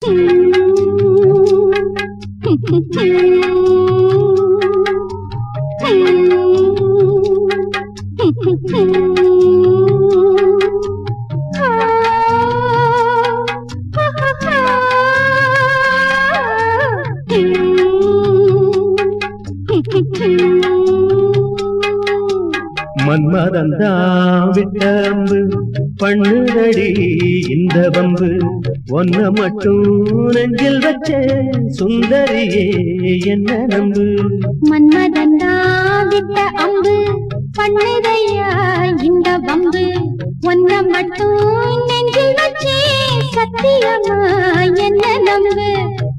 மன்மதந்தா விட்டம்பு பண்ணுதடி இந்த வம்பு ஒன்ன மட்டும் நெஞ்சில் வச்ச சுந்தரியே என்ன நம்பு மன்மதந்தா விட்ட அம்பு பண்ணுதையா இந்த வம்பு ஒன்ன மட்டும் நெஞ்சில் வச்சே சத்தியமா என்ன நம்பு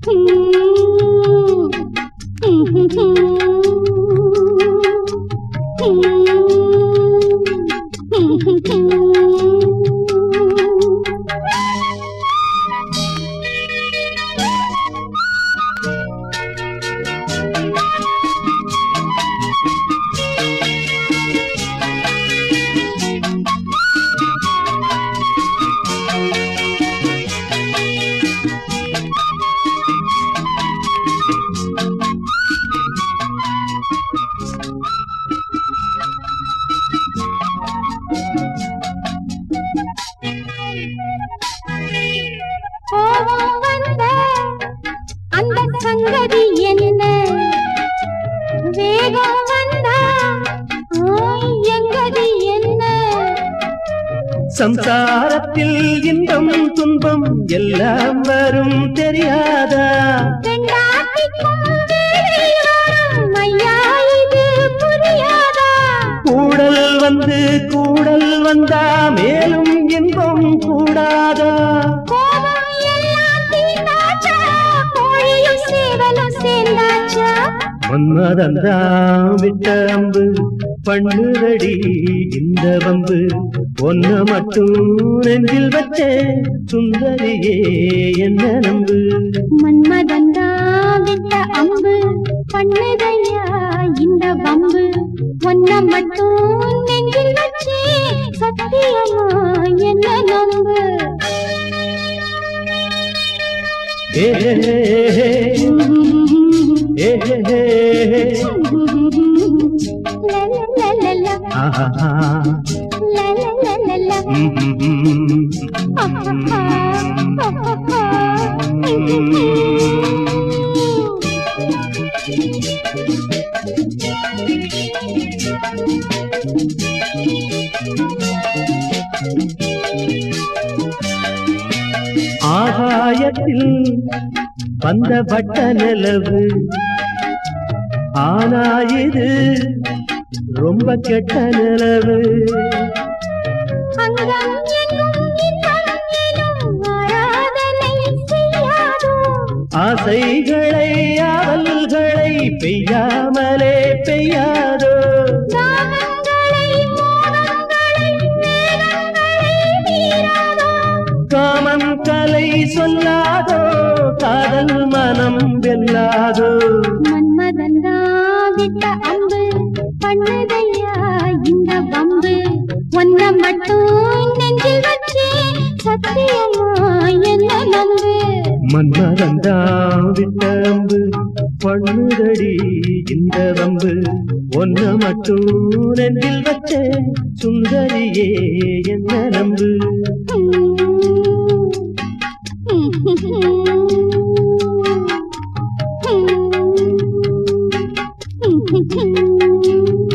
கோபம் வந்த அந்த சங்கதி என்ன வேகம் வந்தா ஆய், எங்கதி என்ன சம்சாரத்தில் இன்பம் துன்பம் எல்லாம் வரும் தெரியாதா பெண்டாட்டிக்கும் வேலை வரும் ஐயா இது புரியாதா கூடல் வந்து கூடல் வந்தா மேலும் இன்பம் கூடாதா கோபம் எல்லாம் தீர்ந்தாச்சா கோழியும் சேவலும் சேர்ந்தாச்சா மன்மதந்தா விட்ட அம்பு பண்ணுதடி இந்த வம்பு ஒன்ன மட்டும் நெஞ்சில் வச்ச சுந்தரியே என்ன நம்பு மன்மதந்தா விட்ட அம்பு பண்ணுதையா இந்த வம்பு ஒன்ன மட்டும் நெஞ்சில் வச்சே சத்தியமா என்ன நம்பு ஏ ஹே ஹே ஹே, ஏ ஹே ஹே ஹே. லலலலல, ஆஹா, லலலலல, ம், ம், ம். ஆஹா, ஆஹா. ஆகாயத்தில் வந்த வட்ட நிலவு ஆனா இது ரொம்ப கெட்ட நிலவு அங்கம் எங்கும் இன்பம் எனும் ஆராதனை செய்யாதோ ஆசைகளை ஆவல்களை பெய்யாமலே பெய்யாதோ தாகங்களை மோகங்களை வேதங்களை மீறாதோ காமன் கலை சொல்லாதோ காதல் மனம் வெல்லாதோ மன்மதந்தா விட்ட அம்பு பண்ணுதையா இந்த வம்பு ஒன்ன மட்டும் நெஞ்சில் வச்சே சத்தியமா என்ன நம்பு மன்மதந்தா விட்டம்பு பண்ணுதடி இந்த வம்பு ஒன்ன மட்டும் நெஞ்சில் வச்ச சுந்தரியே என்ன நம்பு Mm-hmm.